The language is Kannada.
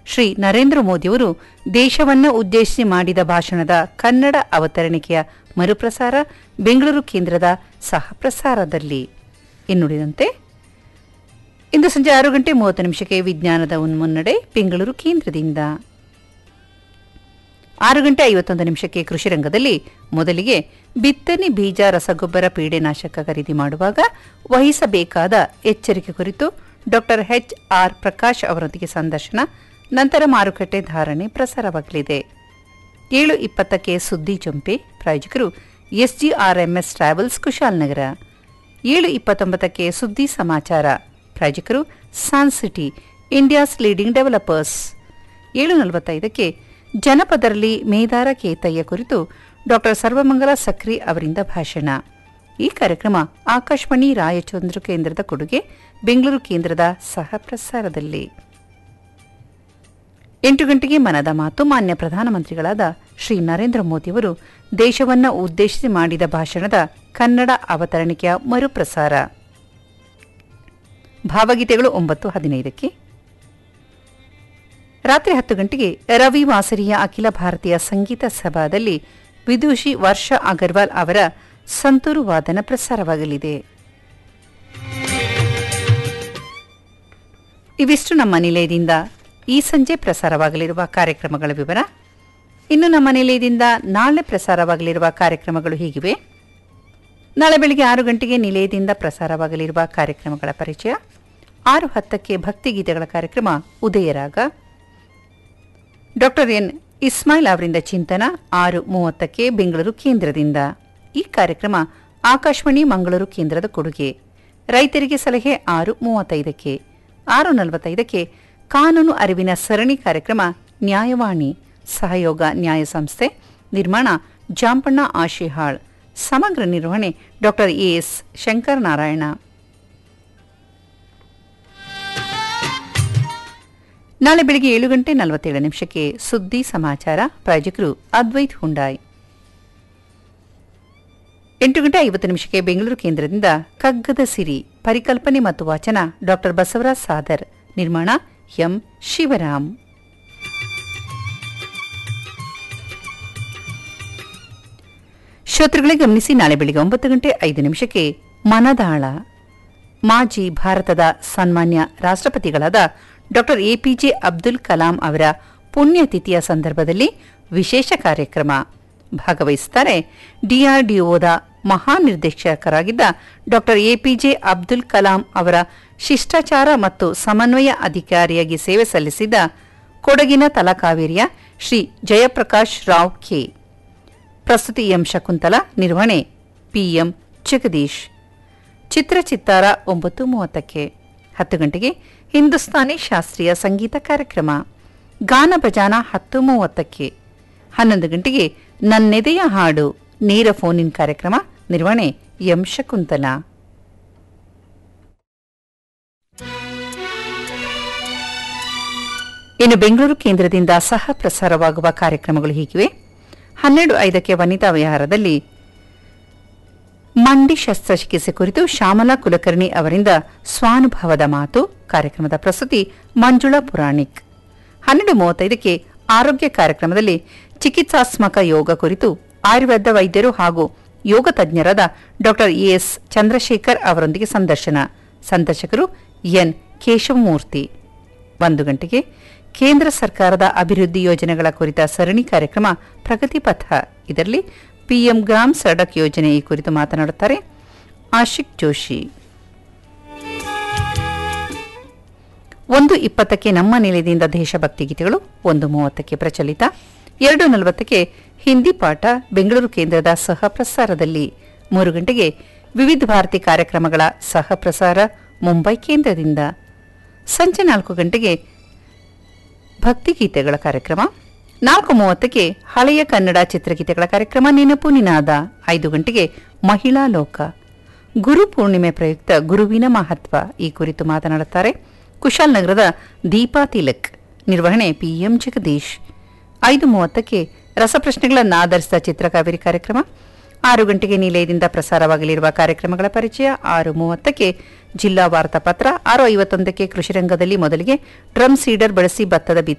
ಶ್ರೀ ನರೇಂದ್ರ ಮೋದಿಯವರು ದೇಶವನ್ನ ಉದ್ದೇಶಿಸಿ ಮಾಡಿದ ಭಾಷಣದ ಕನ್ನಡ ಅವತರಣಿಕೆಯ ಮರುಪ್ರಸಾರ ಬೆಂಗಳೂರು ಕೇಂದ್ರದ ಸಹ ಪ್ರಸಾರದಲ್ಲಿ ಇನ್ನುಳಿದಂತೆ ಇಂದು ಸಂಜೆ ಆರು ಗಂಟೆ ಮೂವತ್ತು ನಿಮಿಷಕ್ಕೆ ವಿಜ್ಞಾನದ ಮುನ್ನಡೆ ಬೆಂಗಳೂರು ಕೇಂದ್ರದಿಂದ ಆರು ಗಂಟೆ ಐವತ್ತೊಂದು ನಿಮಿಷಕ್ಕೆ ಕೃಷಿ ರಂಗದಲ್ಲಿ ಮೊದಲಿಗೆ ಬಿತ್ತನೆ ಬೀಜ ರಸಗೊಬ್ಬರ ಪೀಡೆನಾಶಕ ಖರೀದಿ ಮಾಡುವಾಗ ವಹಿಸಬೇಕಾದ ಎಚ್ಚರಿಕೆ ಕುರಿತು ಡಾಕ್ಟರ್ ಎಚ್ ಆರ್ ಪ್ರಕಾಶ್ ಅವರೊಂದಿಗೆ ಸಂದರ್ಶನ ನಂತರ ಮಾರುಕಟ್ಟೆ ಧಾರಣೆ ಪ್ರಸಾರವಾಗಲಿದೆ ಏಳು ಇಪ್ಪತ್ತಕ್ಕೆ ಸುದ್ದಿ ಚೊಂಪೆ ಪ್ರಾಯೋಜಕರು ಎಸ್ಜಿಆರ್ಎಂಎಸ್ ಟ್ರಾವೆಲ್ಸ್ ಕುಶಾಲನಗರ ಏಳು ಇಪ್ಪತ್ತೊಂಬತ್ತಕ್ಕೆ ಸುದ್ದಿ ಸಮಾಚಾರ ಪ್ರಾಯೋಜಕರು Sun City India's leading developers ಏಳು ನಲವತ್ತೈದಕ್ಕೆ ಜನಪದರಲ್ಲಿ ಮೇದಾರ ಕೇತಯ್ಯ ಕುರಿತು ಡಾಕ್ಟರ್ ಸರ್ವಮಂಗಲ ಸಕ್ರಿ ಅವರಿಂದ ಭಾಷಣ ಈ ಕಾರ್ಯಕ್ರಮ ಆಕಾಶವಾಣಿ ರಾಯಚಂದ್ರ ಕೇಂದ್ರದ ಕೊಡುಗೆ ಬೆಂಗಳೂರು ಕೇಂದ್ರದ ಸಹ ಪ್ರಸಾರದಲ್ಲಿ ಎಂಟು ಗಂಟೆಗೆ ಮನದ ಮಾತು ಮಾನ್ಯ ಪ್ರಧಾನಮಂತ್ರಿಗಳಾದ ಶ್ರೀ ನರೇಂದ್ರ ಮೋದಿಯವರು ದೇಶವನ್ನ ಉದ್ದೇಶಿಸಿ ಮಾಡಿದ ಭಾಷಣದ ಕನ್ನಡ ಅವತರಣಿಕೆಯ ಮರುಪ್ರಸಾರ ಭಾವಗೀತೆಗಳು ಒಂಬತ್ತು ಹದಿನೈದಕ್ಕೆ ರಾತ್ರಿ ಹತ್ತು ಗಂಟೆಗೆ ರವಿ ವಾಸರಿಯ ಅಖಿಲ ಭಾರತೀಯ ಸಂಗೀತ ಸಭಾದಲ್ಲಿ ವಿದೂಷಿ ವರ್ಷ ಅಗರ್ವಾಲ್ ಅವರ ಸಂತೂರು ವಾದನ ಪ್ರಸಾರವಾಗಲಿದೆ ಇವಿಷ್ಟು ನಮ್ಮ ನಿಲಯದಿಂದ ಈ ಸಂಜೆ ಪ್ರಸಾರವಾಗಲಿರುವ ಕಾರ್ಯಕ್ರಮಗಳ ವಿವರ ಇನ್ನು ನಮ್ಮ ನಿಲಯದಿಂದ ನಾಳೆ ಪ್ರಸಾರವಾಗಲಿರುವ ಕಾರ್ಯಕ್ರಮಗಳು ಹೀಗಿವೆ ನಾಳೆ ಬೆಳಿಗ್ಗೆ ಆರು ಗಂಟೆಗೆ ನಿಲಯದಿಂದ ಪ್ರಸಾರವಾಗಲಿರುವ ಕಾರ್ಯಕ್ರಮಗಳ ಪರಿಚಯ ಆರು ಹತ್ತಕ್ಕೆ ಭಕ್ತಿಗೀತೆಗಳ ಕಾರ್ಯಕ್ರಮ ಉದಯರಾಗ ಡಾಕ್ಟರ್ ಎನ್ ಇಸ್ಮಾಯಿಲ್ ಅವರಿಂದ ಚಿಂತನ ಆರು ಮೂವತ್ತಕ್ಕೆ ಬೆಂಗಳೂರು ಕೇಂದ್ರದಿಂದ ಈ ಕಾರ್ಯಕ್ರಮ ಆಕಾಶವಾಣಿ ಮಂಗಳೂರು ಕೇಂದ್ರದ ಕೊಡುಗೆ ರೈತರಿಗೆ ಸಲಹೆ ಆರು ಮೂವತ್ತೈದಕ್ಕೆ ಆರು ನಲವತ್ತೈದಕ್ಕೆ ಕಾನೂನು ಅರಿವಿನ ಸರಣಿ ಕಾರ್ಯಕ್ರಮ ನ್ಯಾಯವಾಣಿ ಸಹಯೋಗ ನ್ಯಾಯ ಸಂಸ್ಥೆ ನಿರ್ಮಾಣ ಜಾಂಪಣ್ಣ ಆಶಿಹಾಳ್ ಸಮಗ್ರ ನಿರ್ವಹಣೆ ಡಾಕ್ಟರ್ ಎಎಸ್ ಶಂಕರನಾರಾಯಣ ನಾಳೆ ಬೆಳಗ್ಗೆ ಏಳು ಗಂಟೆ ನಲವತ್ತೇಳು ನಿಮಿಷಕ್ಕೆ ಸುದ್ದಿ ಸಮಾಚಾರ ಪ್ರಾಯೋಜಕರು ಅದ್ವೈತ್ ಹುಂಡಾಯ್ ಎಂಟು ಗಂಟೆ ಐವತ್ತು ನಿಮಿಷಕ್ಕೆ ಬೆಂಗಳೂರು ಕೇಂದ್ರದಿಂದ ಕಗ್ಗದ ಸಿರಿ ಪರಿಕಲ್ಪನೆ ಮತ್ತು ವಾಚನ ಡಾಕ್ಟರ್ ಬಸವರಾಜ್ ಸಾದರ್ ನಿರ್ಮಾಣ ಎಂ ಶಿವರಾಮ್ ಶ್ರೋತೃಗಳೇ ಗಮನಿಸಿ ನಾಳೆ ಬೆಳಿಗ್ಗೆ ಒಂಬತ್ತು ಗಂಟೆ ಐದು ನಿಮಿಷಕ್ಕೆ ಮನದಾಳ ಮಾಜಿ ಭಾರತದ ಸನ್ಮಾನ್ಯ ರಾಷ್ಟ್ರಪತಿಗಳಾದ ಡಾಕ್ಟರ್ ಎಪಿಜೆ ಅಬ್ದುಲ್ ಕಲಾಂ ಅವರ ಪುಣ್ಯತಿಥಿಯ ಸಂದರ್ಭದಲ್ಲಿ ವಿಶೇಷ ಕಾರ್ಯಕ್ರಮ ಭಾಗವಹಿಸುತ್ತಾರೆ ಡಿಆರ್ಡಿಒದ ಮಹಾನಿರ್ದೇಶಕರಾಗಿದ್ದ ಡಾಕ್ಟರ್ ಎಪಿಜೆ ಅಬ್ದುಲ್ ಕಲಾಂ ಅವರ ಶಿಷ್ಟಾಚಾರ ಮತ್ತು ಸಮನ್ವಯ ಅಧಿಕಾರಿಯಾಗಿ ಸೇವೆ ಸಲ್ಲಿಸಿದ್ದ ಕೊಡಗಿನ ತಲಕಾವೇರಿಯ ಶ್ರೀ ಜಯಪ್ರಕಾಶ್ ರಾವ್ ಕೆ ಪ್ರಸ್ತುತಿ ಎಂ ಶಕುಂತಲ ನಿರ್ವಹಣೆ ಪಿಎಂ ಜಗದೀಶ್ ಚಿತ್ರಚಿತ್ತಾರ ಒಂಬತ್ತು ಮೂವತ್ತಕ್ಕೆ ಹತ್ತು ಗಂಟೆಗೆ ಹಿಂದೂಸ್ತಾನಿ ಶಾಸ್ತ್ರೀಯ ಸಂಗೀತ ಕಾರ್ಯಕ್ರಮ ಗಾನ ಭಜಾನ ಹತ್ತು ಮೂವತ್ತಕ್ಕೆ ಹನ್ನೊಂದು ಗಂಟೆಗೆ ನನ್ನೆದೆಯ ಹಾಡು ನೇರ ಫೋನ್ ಇನ್ ಕಾರ್ಯಕ್ರಮ ನಿರ್ವಹಣೆ ಎಂ ಶಕುಂತಲ ಇನ್ನು ಬೆಂಗಳೂರು ಕೇಂದ್ರದಿಂದ ಸಹ ಪ್ರಸಾರವಾಗುವ ಕಾರ್ಯಕ್ರಮಗಳು ಹೀಗಿವೆ ಹನ್ನೆರಡು ಐದಕ್ಕೆ ವನಿತಾ ವಿಹಾರದಲ್ಲಿ ಮಂಡಿ ಶಸ್ತ್ರಚಿಕಿತ್ಸೆ ಕುರಿತು ಶ್ಯಾಮಲಾ ಕುಲಕರ್ಣಿ ಅವರಿಂದ ಸ್ವಾನುಭವದ ಮಾತು ಕಾರ್ಯಕ್ರಮದ ಪ್ರಸ್ತುತಿ ಮಂಜುಳಾ ಪುರಾಣಿಕ್ ಹನ್ನೆರಡು ಮೂವತ್ತೈದಕ್ಕೆ ಆರೋಗ್ಯ ಕಾರ್ಯಕ್ರಮದಲ್ಲಿ ಚಿಕಿತ್ಸಾತ್ಮಕ ಯೋಗ ಕುರಿತು ಆಯುರ್ವೇದ ವೈದ್ಯರು ಹಾಗೂ ಯೋಗ ತಜ್ಞರಾದ ಡಾಕ್ಟರ್ ಎಎಸ್ ಚಂದ್ರಶೇಖರ್ ಅವರೊಂದಿಗೆ ಸಂದರ್ಶನ ಸಂದರ್ಶಕರು ಎನ್ ಕೇಶವಮೂರ್ತಿ ಒಂದು ಗಂಟೆಗೆ ಕೇಂದ್ರ ಸರ್ಕಾರದ ಅಭಿವೃದ್ಧಿ ಯೋಜನೆಗಳ ಕುರಿತ ಸರಣಿ ಕಾರ್ಯಕ್ರಮ ಪ್ರಗತಿ ಪಥ ಇದರಲ್ಲಿ ಪಿಎಂ ಗ್ರಾಮ್ ಸಡಕ್ ಯೋಜನೆ ಈ ಕುರಿತು ಮಾತನಾಡುತ್ತಾರೆ ಆಶಿಕ್ ಜೋಶಿ ಒಂದು ಇಪ್ಪತ್ತಕ್ಕೆ ನಮ್ಮ ನಿಲಯದಿಂದ ದೇಶಭಕ್ತಿ ಗೀತೆಗಳು ಒಂದು ಮೂವತ್ತಕ್ಕೆ ಪ್ರಚಲಿತ ಎರಡು ನಲವತ್ತಕ್ಕೆ ಹಿಂದಿ ಪಾಠ ಬೆಂಗಳೂರು ಕೇಂದ್ರದ ಸಹ ಪ್ರಸಾರದಲ್ಲಿ ಮೂರು ಗಂಟೆಗೆ ವಿವಿಧ ಭಾರತಿ ಕಾರ್ಯಕ್ರಮಗಳ ಸಹ ಪ್ರಸಾರ ಮುಂಬೈ ಕೇಂದ್ರದಿಂದ ಸಂಜೆ ನಾಲ್ಕು ಗಂಟೆಗೆ ಭಕ್ತಿಗೀತೆಗಳ ಕಾರ್ಯಕ್ರಮ ನಾಲ್ಕು ಮೂವತ್ತಕ್ಕೆ ಹಳೆಯ ಕನ್ನಡ ಚಿತ್ರಗೀತೆಗಳ ಕಾರ್ಯಕ್ರಮ ನೆನಪು ನಿನಾದ ಐದು ಗಂಟೆಗೆ ಮಹಿಳಾ ಲೋಕ ಗುರು ಪೂರ್ಣಿಮೆ ಪ್ರಯುಕ್ತ ಗುರುವಿನ ಮಹತ್ವ ಈ ಕುರಿತು ಮಾತನಾಡುತ್ತಾರೆ ಕುಶಾಲನಗರದ ದೀಪಾ ತಿಲಕ್ ನಿರ್ವಹಣೆ ಪಿಎಂ ಜಗದೀಶ್ ಐದು ಮೂವತ್ತಕ್ಕೆ ರಸಪ್ರಶ್ನೆಗಳನ್ನು ಆಧರಿಸಿದ ಚಿತ್ರಕಾವೇರಿ ಕಾರ್ಯಕ್ರಮ ಆರು ಗಂಟೆಗೆ ನಿಲಯದಿಂದ ಪ್ರಸಾರವಾಗಲಿರುವ ಕಾರ್ಯಕ್ರಮಗಳ ಪರಿಚಯ ಆರು ಮೂವತ್ತಕ್ಕೆ ಜಿಲ್ಲಾ ವಾರ್ತಾಪತ್ರ ಆರು ಐವತ್ತೊಂದಕ್ಕೆ ಕೃಷಿ ರಂಗದಲ್ಲಿ ಮೊದಲಿಗೆ ಡ್ರಮ್ ಸೀಡರ್ ಬಳಸಿ ಭತ್ತದ ಬಿತ್ತನೆ